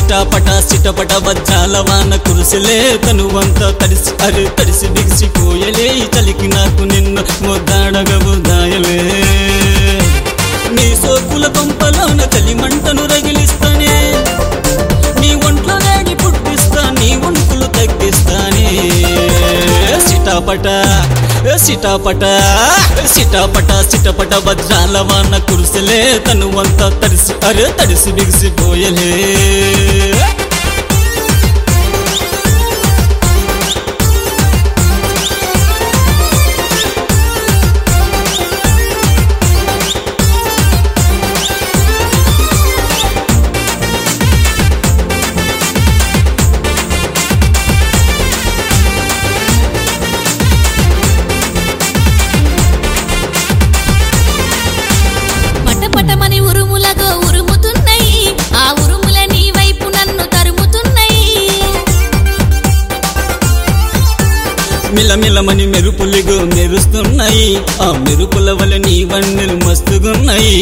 సిటాపట సిటపట వజ్రాల వాన కురుసలే తనువంతా తడిసి అరే తడిసి బిగిసిపోయలే ఈ చలికి నాకు నిన్ను ముద్దాడగ బుద్దాయలే నీ సోకుల కొంపలోన చలి మంటను రగిలిస్తానే నీ ఒంట్లో వేడి పుట్టిస్తా నీ ఒంకులు తగ్గిస్తానే సిటాపట సిటాపట సిటాపట సిటపట వజ్రాల వాన కురుసలే తనువంతా తడిసి అరే తడిసి బిగిసిపోయలే పటపటమని ఉరుములతో ఉరుముతున్నాయి ఆ ఉరుముల నీ వైపు నన్ను తరుముతున్నాయి మిలమిలమని మెరుపులుగు మెరుస్తున్నాయి ఆ మెరుపుల వల్ల నీ వన్నెలు మస్తుగున్నాయి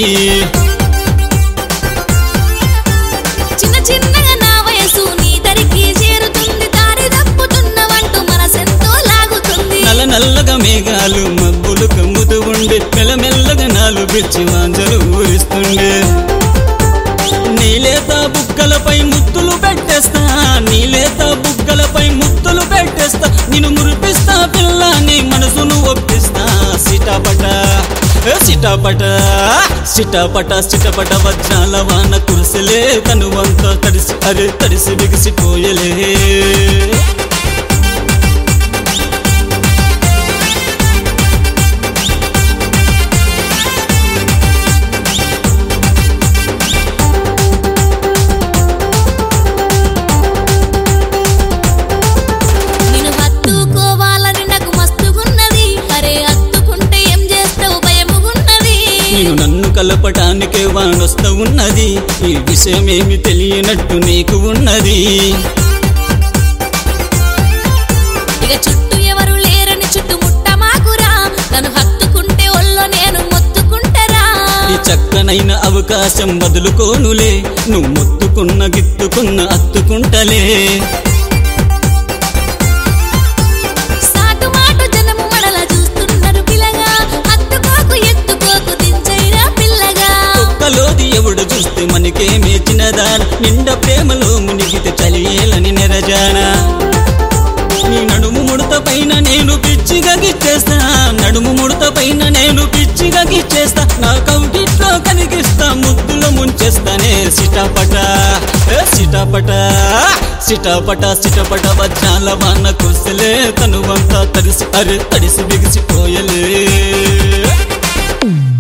చిన్న చిన్నగా నా వయసు నీ దరికి చేరుతుంది దారి తప్పుతున్నవంటూ మనసెంతో లాగుతుంది నల్ల నల్లగా మేఘాలు మబ్బులు కమ్ముతూ ఉండే మెల్లమెల్లగా నాలు పిచ్చి వాంజలు ఊరిస్తుండే నీలేత బుగ్గలపై ముత్తులు పెట్టేస్తా నీలేత బుగ్గలపై ముత్తులు పెట్టేస్తా నిన్ను మురిపిస్తా పిల్ల నీ మనసును ఒప్పిస్తా సిటాపట ఏ సిటాపట సిటాపట సిటపట వజ్రాల వాన కురిసెలే తనువంతా తడిసి అరే తడిసి బిగిసిపోయలే నేను హత్తుకోవాలని నాకు మస్తుగున్నది అరే హత్తుకుంటే ఏం చేస్తావు భయముగున్నది నేను నన్ను కలపటానికే వానొస్తా ఉన్నది ఈ విషయమేమి తెలియనట్టు నీకు ఉన్నది ఇక చుట్టూ ఎవరు లేరని చుట్టుముట్ట మాకురా నన్ను హత్తుకుంటే ఒళ్ళో నేను మొత్తుకుంటరా ఈ చక్కనైన అవకాశం వదులుకోనులే నువ్వు మొత్తుకున్న గిత్తుకున్న అత్తుకుంటలే సాటు మాటు జనము మడల చూస్తున్నారు పిల్లగా హత్తుకోకు ఎత్తుకోకు దించైరా పిల్లగా ఒక్కలోది ఎవడు చూస్తే మనకే మేచినదా నిండ ప్రేమలో మునిగితే చలియేలని నెరజానా నీ నడుము ముడత పైన నేను పిచ్చిగా గిచ్చేస్తా నడుము ముడత పైన నేను పిచ్చిగా గిచ్చేస్తా నా కౌగిట్లో కనిగిస్తా ముద్దులో ముంచేస్తానే సిటాపట ఏ సిటాపట సిటాపట సిటపట వజ్రాల వాన కుర్సలే తనువంతా తడిసి అరే తడిసి బిగిసిపోయలే